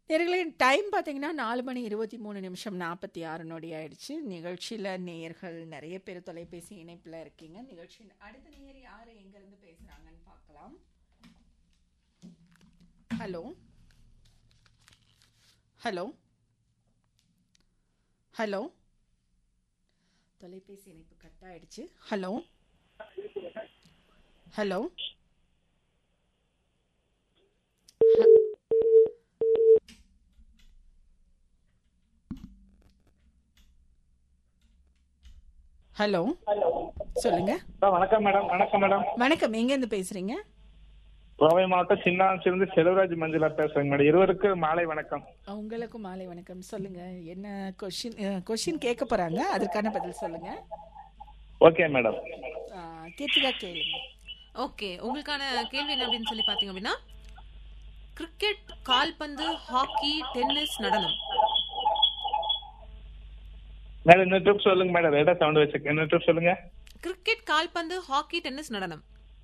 நேர்களே டைம் பார்த்தீங்கன்னா நாலு மணி இருபத்தி மூணு நிமிஷம் நாற்பத்தி ஆறு நொடி ஆயிடுச்சு நிகழ்ச்சியில் நேயர்கள் நிறைய பேர் தொலைபேசி இணைப்பில் இருக்கீங்க நிகழ்ச்சியின் அடுத்த நேயர் யார் எங்கேருந்து பேசுகிறாங்கன்னு பார்க்கலாம் ஹலோ ஹலோ ஹலோ தொலைபேசி இணைப்பு கட் ஆயிடுச்சு ஹலோ ஹலோ ஹலோ சொல்லுங்க ஆ, வணக்கம் மேடம் வணக்கம் மேடம் வணக்கம் எங்கேருந்து பேசுறீங்க கோவை மாவட்டம் சின்னாசிலிருந்து செல்வராஜ் மஞ்சுளா பேசுறேங்க மேடம் இருவருக்கு மாலை வணக்கம் உங்களுக்கும் மாலை வணக்கம் சொல்லுங்க என்ன கொஷின் கொஷின் கேட்க போறாங்க அதற்கான பதில் சொல்லுங்க ஓகே மேடம் ஆ, கேட்டுக்கா கேளுங்க ஓகே உங்களுக்கான கேள்வி என்ன அப்படின்னு சொல்லி பாத்தீங்க அப்படின்னா கிரிக்கெட் கால்பந்து ஹாக்கி டென்னிஸ் நடனம் மேடம் இன்னொரு ட்ரிப் சொல்லுங்க மேடம் ரெடா சவுண்ட் வச்சுக்க இன்னொரு ட்ரிப் சொல்லுங்க கிரிக்கெட் கால்பந்து ஹாக்கி டென்னிஸ் நடனம்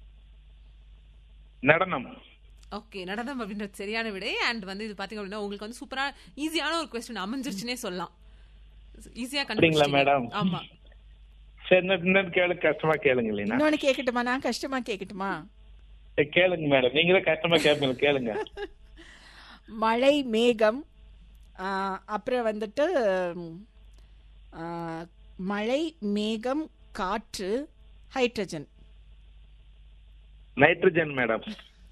நடனம் ஓகே நடனம் அப்படின்றது சரியான விடை அண்ட் வந்து இது பாத்தீங்க அப்படின்னா உங்களுக்கு வந்து சூப்பரா ஈஸியான ஒரு கொஸ்டின் அமைஞ்சிருச்சுனே சொல்லலாம் ஈஸியா அப்படிங்களா, madam? ஆமா சரி இன்னொரு இன்னொரு கேளு கஷ்டமா கேளுங்க இல்லைன்னா இன்னொன்னு கேட்கட்டுமா நான் கஷ்டமா கேட்கட்டுமா சரி, கேளுங்க மேடம் நீங்களே கஷ்டமா கேட்பீங்க கேளுங்க மழை மேகம் ஆ, அப்புறம் வந்துட்டு ம், ஆ, மழை மேகம் காற்று ஹைட்ரஜன் நைட்ரஜன் மேடம்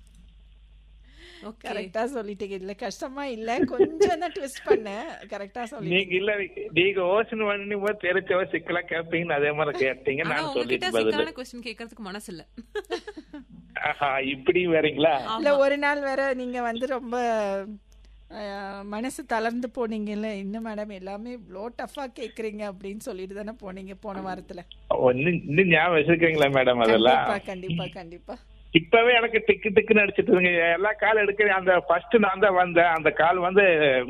ஓகே கரெக்டா சொல்லிட்டீங்க இல்ல கஷ்டமா இல்ல கொஞ்சம் தான் ட்விஸ்ட் பண்ணேன் கரெக்டா நீங்க சொல்லிட்டீங்க இல்ல நீங்க ஓசன் பண்ணி போது தெரிச்சவ சிக்கலா கேட்பீங்கன்னு அதே மாதிரி கேட்டீங்க ஆனா நான் உங்ககிட்ட சொல்லிட்டு பதில் சிக்கான கொஸ்டின் கேட்கறதுக்கு மனசு இல்ல ஆஹா இப்படி வரீங்களா இல்ல ஒரு நாள் வேற நீங்க வந்து ரொம்ப அஹ், மனசு தளர்ந்து போனீங்கல்ல இன்னும் மேடம் எல்லாமே இவ்வளோ டஃபா கேக்குறீங்க அப்படின்னு சொல்லிட்டு தானே போனீங்க போன வாரத்துல இன்னும் இன்னும் ஞாபகம் வச்சிருக்கீங்களா மேடம் அதெல்லாம் கண்டிப்பா கண்டிப்பா கண்டிப்பா இப்பவே எனக்கு டிக்கு டிக்குன்னு அடிச்சிட்டு இருங்க எல்லா கால் எடுக்க அந்த ஃபர்ஸ்ட் நான் தான் வந்தேன் அந்த கால் வந்து